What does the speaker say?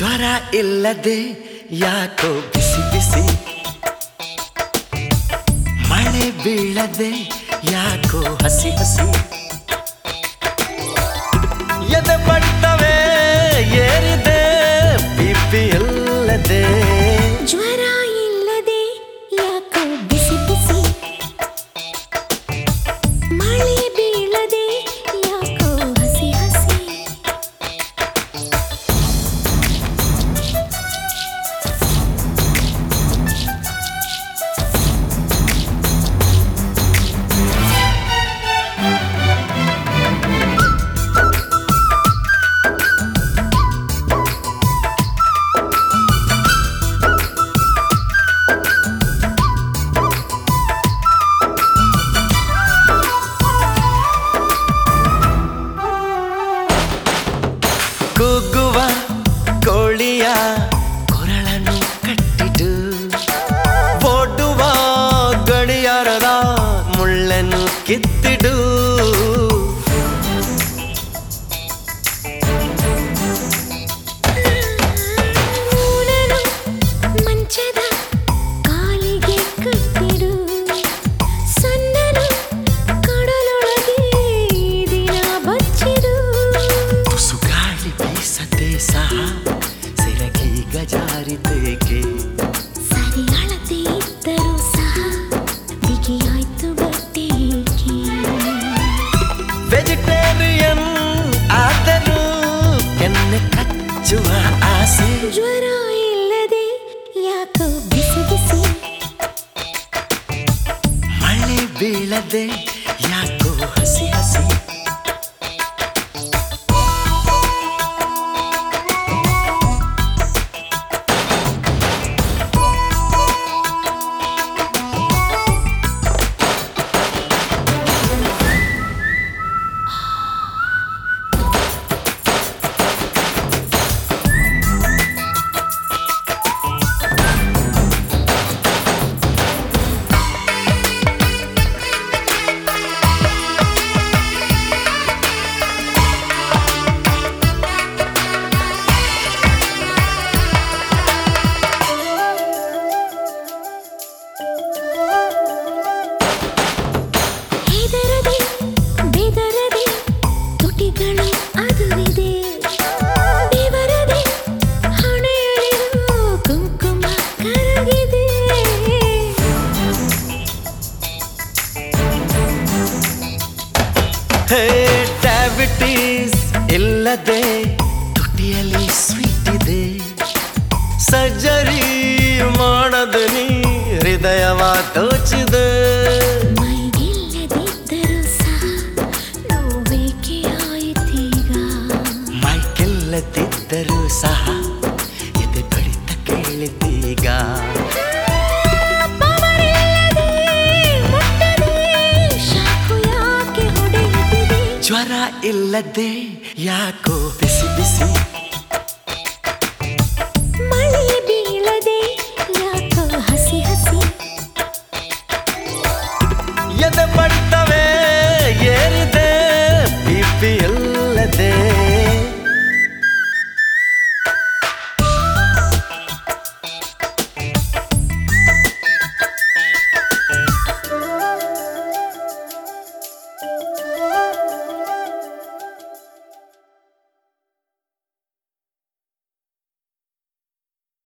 ಜ್ವರ ಇಲ್ಲದೆ ಯಾಕೋ ಬಿಸಿ ಬಿಸಿ ಮಳೆ ಬೀಳದೆ ಯಾಕೋ ಹಸಿ ಹಸಿ ಎದೆ ಬಟ್ಟವೇ ಏರಿದೆ ಬಿಪಿ ಇಲ್ಲದೆ ಜ್ವರ ಇಲ್ಲದೆ ಯಾಕೋ ಬಿಸಿ ಬಿಸಿ ಮಳೆ ಬೀಳದೆ ಯಾಕೋ ಹಸಿ ಹಸಿ ಕೂಗುವ ಕೋಳಿಯ ಕೊರಳನ್ನು ಕಟ್ಟಿಡು ಓಡುವ ಗಡಿಯಾರದ ಮುಳ್ಳನ್ನು ಕಿತ್ತಿಡು ಮೂಡಲು ಮಂಚದ ಕಾಲಿಗೆ ಕಟ್ಟಿಡು ಸಣ್ಣನು ಕಡಲೊಳಗೆ ದಿನ ಬಚ್ಚಿಡು ತುಸು ಗಾಳಿ ಬೀಸದೆ ಸಹ ಸಿರಗೀಗ ಜಾರಿತೇಕೆ ಸರಿ ಅಳತೆ ಇದ್ದರೂ ಸಹ ಬಿಗಿಯಾಯ್ತು ಬಟ್ಟೆಗೆ ವೆಜಿಟೇರಿಯನ್ ಆದರೂ ಕೆನ್ನೆ ಕಚ್ಚುವ ಆಸೆ ಜ್ವರ ಇಲ್ಲದೆ ಯಾಕೋ ಬಿಸಿ ಬಿಸಿ ಮಳೆ ಬೀಳದೆ ಯಾಕೋ ಹಸಿ ಹಸಿ ಹೆದರದೆ ಬೆದರದೆ ತುಟಿಗಳು ಅದುರಿದೆ ಬೆವರದೆ ಹಣೆಯಲ್ಲಿರೋ ಕುಂಕುಮ ಕರಗಿದೆ ಹೇ ಡಯಾಬಿಟೀಸ್ ಇಲ್ಲದೆ ತುಟಿಯಲ್ಲಿ ಸ್ವೀಟ್ ಇದೆ ಸರ್ಜರಿ ಮಾಡದ ನೀ ಹೃದಯವ ದೋಚಿದೆ ಮೈಗಿಲ್ಲದಿದ್ದರೂ ಸಹ ನೋವೇಕೆ ಆಯಿತೀಗ ಮೈಕೆಲ್ಲದಿದ್ದರೂ ಸಹ ಎದೆ ಬಡಿತ ಕೇಳಿದ್ದೀಗ ಪವರಿಲ್ಲದೆ ಮುಟ್ಟದೆ ಶಾಕು ಯಾಕೆ ಹೊಡೆಯುತ್ತಿದೆ ಜ್ವರ ಇಲ್ಲದೆ ಯಾಕೋ ಬಿಸಿ ಬಿಸಿ